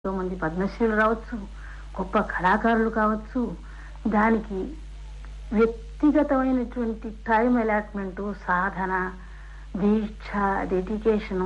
ఎంతో మంది పద్మశ్రీలు రావచ్చు గొప్ప కళాకారులు కావచ్చు దానికి వ్యక్తిగతమైనటువంటి టైం అలాట్మెంటు సాధన దీక్ష డెడికేషను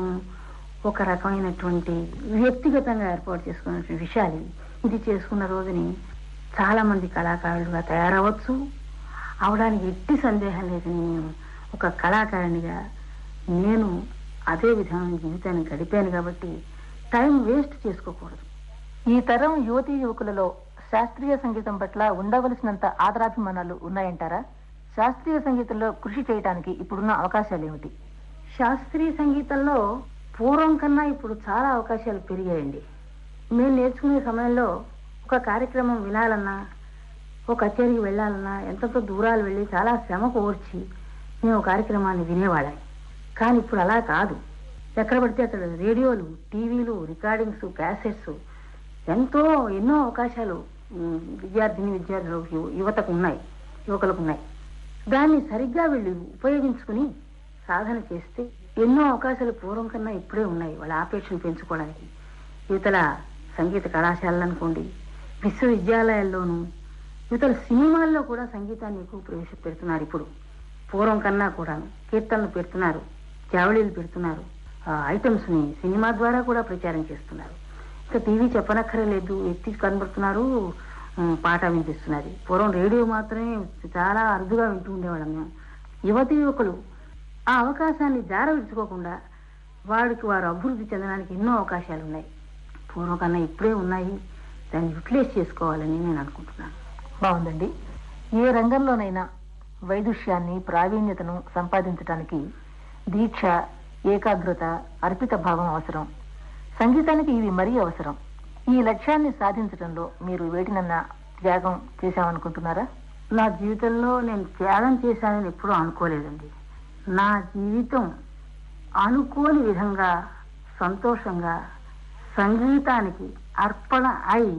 ఒక రకమైనటువంటి వ్యక్తిగతంగా ఏర్పాటు చేసుకున్నటువంటి విషయాలు ఇవి. ఇది చేసుకున్న రోజుని చాలా మంది కళాకారులుగా తయారవచ్చు అవడానికి ఎట్టి సందేహం లేదు నేను ఒక కళాకారునిగా నేను అదే విధమైన జీవితాన్ని గడిపాను కాబట్టి టైం వేస్ట్ చేసుకోకూడదు ఈ తరం యువతీ యువకులలో శాస్త్రీయ సంగీతం పట్ల ఉండవలసినంత ఆదరాభిమానాలు ఉన్నాయంటారా శాస్త్రీయ సంగీతంలో కృషి చేయడానికి ఇప్పుడున్న అవకాశాలు ఏమిటి శాస్త్రీయ సంగీతంలో పూర్వం కన్నా ఇప్పుడు చాలా అవకాశాలు పెరిగాయండి మేము నేర్చుకునే సమయంలో ఒక కార్యక్రమం వినాలన్నా ఒక కచేరీకి వెళ్ళాలన్నా ఎంతతో దూరాలు వెళ్ళి చాలా శ్రమ కోర్చి మేము కార్యక్రమాన్ని వినేవాళ్ళం కానీ ఇప్పుడు అలా కాదు ఎక్కడ పడితే అక్కడ రేడియోలు టీవీలు రికార్డింగ్స్ క్యాసెట్స్ ఎంతో ఎన్నో అవకాశాలు ఉమ్, విద్యార్థిని విద్యార్థులు యు- యువతకు ఉన్నాయి యువకులకు ఉన్నాయి దాన్ని సరిగ్గా వీళ్ళు ఉపయోగించుకుని సాధన చేస్తే ఎన్నో అవకాశాలు పూర్వం కన్నా ఇప్పుడే ఉన్నాయి వాళ్ళ ఆపేక్షను పెంచుకోవడానికి యువతల సంగీత కళాశాలలు అనుకోండి విశ్వవిద్యాలయాల్లోనూ యువతల సినిమాల్లో కూడా సంగీతాన్ని ఎక్కువ ప్రవేశపెడుతున్నారు ఇప్పుడు పూర్వం కన్నా కూడా కీర్తనలు పెడుతున్నారు జావళీలు పెడుతున్నారు ఆ, ఐటమ్స్ ని సినిమా ద్వారా కూడా ప్రచారం చేస్తున్నారు ఇంకా టీవీ చెప్పనక్కర్లేదు ఎత్తి కనబడుతున్నారు ఉమ్, పాట వినిపిస్తున్నది పూర్వం రేడియో మాత్రమే చాలా అరుదుగా వింటూ ఉండేవాళ్ళం మేము యువతి యువకులు ఆ అవకాశాన్ని జార విడుచుకోకుండా వాడికి వారు అభివృద్ధి చెందడానికి ఎన్నో అవకాశాలు ఉన్నాయి పూర్వం కన్నా ఇప్పుడే ఉన్నాయి దాన్ని యూటిలైజ్ చేసుకోవాలని నేను అనుకుంటున్నాను బాగుందండి ఏ రంగంలోనైనా వైదుష్యాన్ని ప్రావీణ్యతను సంపాదించడానికి దీక్ష ఏకాగ్రత అర్పిత భావం అవసరం సంగీతానికి ఇవి మరీ అవసరం ఈ లక్ష్యాన్ని సాధించడంలో మీరు వేటినన్నా త్యాగం చేశామనుకుంటున్నారా నా జీవితంలో నేను త్యాగం చేశానని ఎప్పుడూ అనుకోలేదండి నా జీవితం అనుకోని విధంగా సంతోషంగా సంగీతానికి అర్పణ అయి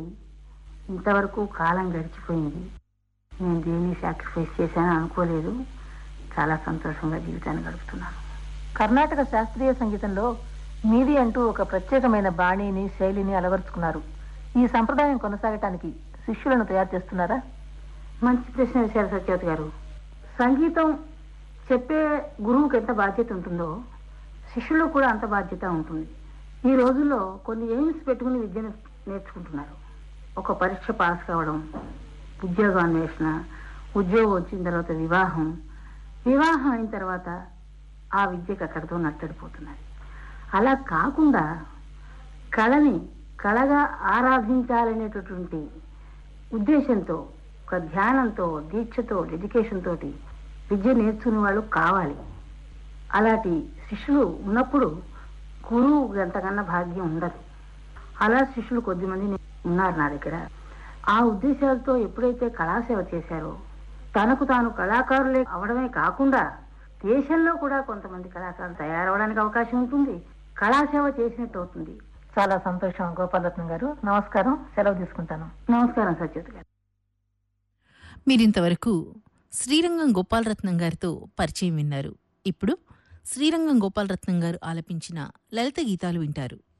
ఇంతవరకు కాలం గడిచిపోయింది నేను దేన్ని సాక్రిఫైస్ చేశానని అనుకోలేదు చాలా సంతోషంగా జీవితాన్ని గడుపుతున్నాను కర్ణాటక శాస్త్రీయ సంగీతంలో మీది అంటూ ఒక ప్రత్యేకమైన బాణీని శైలిని అలవరుచుకున్నారు ఈ సంప్రదాయం కొనసాగటానికి శిష్యులను తయారు చేస్తున్నారా మంచి ప్రశ్న వేశారు సత్యవతి గారు సంగీతం చెప్పే గురువుకి ఎంత బాధ్యత ఉంటుందో శిష్యులకు కూడా అంత బాధ్యత ఉంటుంది ఈ రోజుల్లో కొన్ని ఎయిమ్స్ పెట్టుకుని విద్యను నేర్చుకుంటున్నారు ఒక పరీక్ష పాస్ కావడం ఉద్యోగ అన్వేషణ ఉద్యోగం వచ్చిన తర్వాత వివాహం వివాహం అయిన తర్వాత ఆ విద్యకు అక్కడితో నట్టడిపోతున్నది అలా కాకుండా కళని కళగా ఆరాధించాలనేటటువంటి ఉద్దేశంతో ఒక ధ్యానంతో దీక్షతో డెడికేషన్ తోటి విద్య నేర్చుకునే వాళ్ళు కావాలి అలాంటి శిష్యులు ఉన్నప్పుడు గురువు అంతకన్నా భాగ్యం ఉండదు అలా శిష్యులు కొద్దిమంది ఉన్నారు నా దగ్గర ఆ ఉద్దేశాలతో ఎప్పుడైతే కళాసేవ చేశారో తనకు తాను కళాకారులే అవడమే కాకుండా దేశంలో కూడా కొంతమంది కళాకారులు తయారవడానికి అవకాశం ఉంటుంది కళాసేవ చేసినట్టు అవుతుంది చాలా సంతోషం గోపాలరత్నం గారు నమస్కారం సెలవు తీసుకుంటాను నమస్కారం సత్యవతి గారు మీరింతవరకు శ్రీరంగం గోపాలరత్నం గారితో పరిచయం విన్నారు ఇప్పుడు శ్రీరంగం గోపాలరత్నం గారు ఆలపించిన లలిత గీతాలు వింటారు